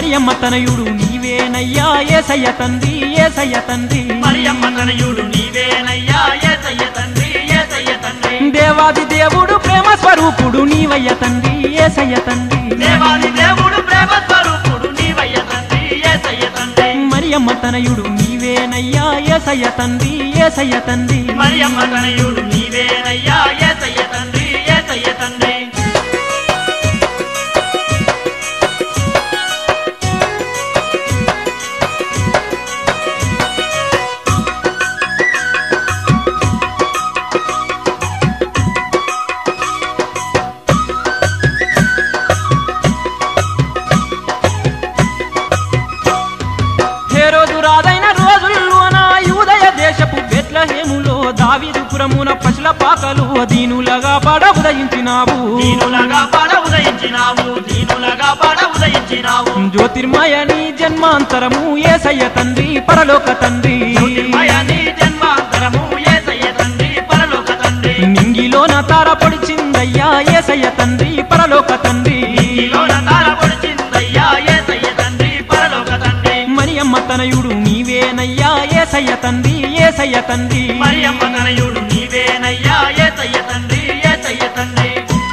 మరియమ్మ తనయుడు నీవేనయ్యా ఏసయ్య తండ్రి ఏసయ్య తండ్రి మరియమ్మ తనయుడు నీవేనయ్యా ఏసయ్య తండ్రి ఏసయ్య తండ్రి దేవాది దేవుడు ప్రేమ స్వరూపుడు నీవయ్య తండ్రి ఏసయ్య తండ్రి దేవాది దేవుడు ప్రేమ స్వరూపుడు నీవయ్య తండ్రి ఏసయ్య తండ్రి మరియమ్మ తనయుడు నీవేనయ్యా ఏసయ్య తండ్రి ఏసయ్య తండ్రి మరియమ్మ తనయుడు నీవేనయ్యా ఏసయ్య తండ్రి ఏసయ్య తండ్రి హేరోదు రాదైన రోజుల్లోన యూదయ దేశపు బెత్లహేములో దావీదుపురమున పశుల పాకలు దీనులగా పడ ఉదయించినావు దీనులగా పడ ఉదయించినావు దీనులగా పడ ఉదయించినావు జ్యోతిర్మయని జన్మాంతరము ఏసయ్య తండ్రి పరలోక తండ్రి జ్యోతిర్మయని జన్మాంతరము ఏసయ్య తండ్రి పరలోక తండ్రి నింగిలోన తార పొడిచిందయ్యా ఏసయ్య తండ్రి పరలోక తండ్రి నీలోన తార పొడిచిందయ్యా ఏసయ్య తండ్రి పరలోక తండ్రి మరియమ్మ తనయుడు నీవేనయ్యా ఏసయ్య తండ్రి ఏసయ్య తండ్రి మరియమ్మ తనయుడు నీవేనయ్యా ఏసయ్య తండ్రి ఏసయ్య తండ్రి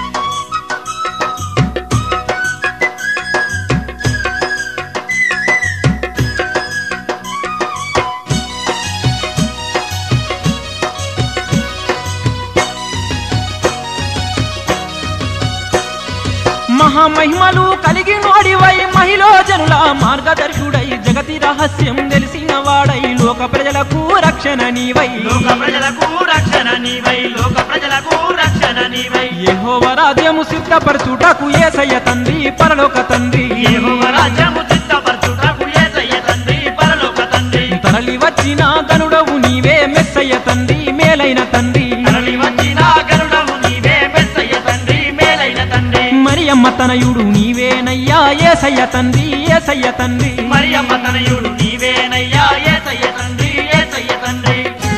మహామహిమలు కలిగి నోడివై మహిళ జనుల మార్గదర్శుడై జగతి రహస్యం తెలిసిన వాడై లోక ప్రజలకు రక్షణ నీవై లోక ప్రజలకు రక్షణ నీవై లోక ప్రజలకు రక్షణ నీవై యెహోవ రాజ్యము సిద్ధపరచుటకు ఏసయ్య తండ్రి పరలోక తండ్రి యెహోవా రాజ్యము సిద్ధపరచుటకు ఏసయ్య తండ్రి పరలోక తండ్రి తరలి వచ్చిన గనుడవు నీవే మెస్సయ్య తండ్రి మేలైన తండ్రి తరలి వచ్చిన గరుడవు నీవే మెస్సయ్య తండ్రి మేలైన తండ్రి మరియమ్మ తనయుడు నీవేనయ్యా ఏసయ్య తండ్రి ఏసయ్య తండ్రి మరియమ్మ తనయుడు నీవేనయ్యా ఏసయ్య తండ్రి ఏసయ్య తండ్రి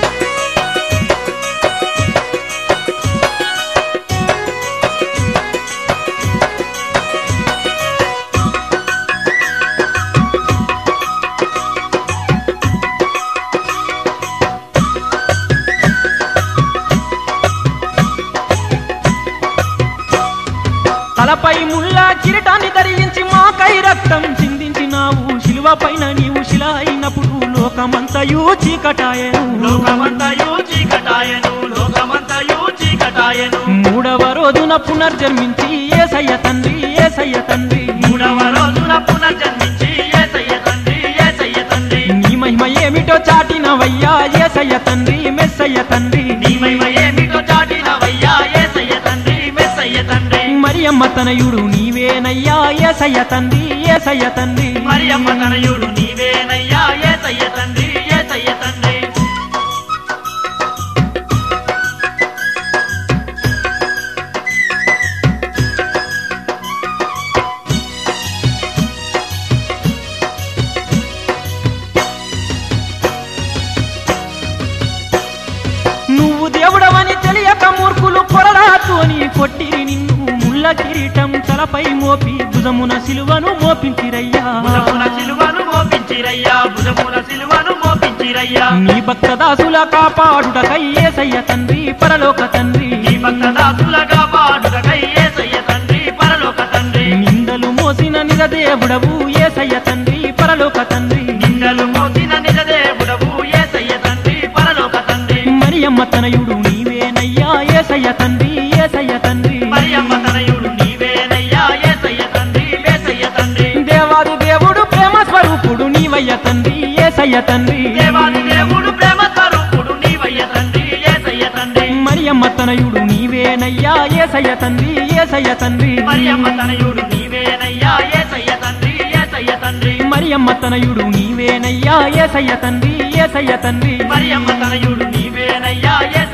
తలపై ముళ్ళ కిరీటాన్ని ధరించి మాకై రక్తం చిందించినావు శిలువ పైన నీవు శిల అయినప్పుడు లోకమంతయు చీకటాయను లోకమంతయు చీకటాయను లోకమంతయు చీకటాయను మూడవ రోజున పునర్జన్మించి ఏసయ్య తండ్రి ఏసయ్య తండ్రి మూడవ రోజున పునర్జన్మించి ఏసయ్య తండ్రి ఏసయ్య తండ్రి నీ మహిమ ఏమిటో చాటినవయ్యా ఏసయ్య తండ్రి మెస్సయ్య తండ్రి నీ మహిమ ఏమిటో చాటినవయ్యా ఏసయ్య తండ్రి మెస్సయ్య తండ్రి మరియమ్మ తనయుడు నీవేనయ్యా ఏసయ్య తండ్రి ఏసయ్య తండ్రి మరియమ్మ తనయుడు నీవేనయ్యా ఏసయ్య తండ్రి ఏసయ్య తండ్రి నువ్వు దేవుడవని తెలియక మూర్ఖులు కొరడాతోని కొట్టిరి నిన్ను ముళ్ళ కిరీటం తలపై మోపి భుజమున సిలువను మోపించిరయ్యా భుజమున సిలువను మోపించిరయ్యా భుజమున సిలువను మోపించిరయ్యా నీ భక్త దాసుల కాపాడుటకై ఏసయ్య తండ్రి పరలోక తండ్రి నీ భక్త దాసులగా పాడుటకై ఏసయ్య తండ్రి పరలోక తండ్రి నిందలు మోసిన నిజదేవుడవు ఏసయ్య తండ్రి పరలోక తండ్రి నిందలు మోసిన నిజ దేవుడవు ఏసయ్య తండ్రి పరలోక తండ్రి మరియమ్మ తనయుడు నీవేనయ్యా ఏసయ్య తండ్రి ఏసయ్య తండ్రి మరియమ్మ తనయుడు నీవేనయ్యా ఏసయ్య తండ్రి ఏసయ్య తండ్రి దేవాది దేవుడు ప్రేమ స్వరూపుడు నీవయ్య తండ్రి ఏసయ్య తండ్రి దేవాది దేవుడు ప్రేమ స్వరూపుడు నీవయ్య తండ్రి ఏసయ్య తండ్రి మరియమ్మ తనయుడు నీవేనయ్యా ఏసయ్య తండ్రి ఏసయ్య తండ్రి మరియమ్మ తనయుడు నీవేనయ్యా ఏసయ్య తండ్రి ఏసయ్య తండ్రి మరియమ్మ తనయుడు నీవేనయ్యా ఏసయ్య తండ్రి ఏసయ్య తండ్రి మరియమ్మ తనయుడు నీవేనయ్యా ఏసయ్య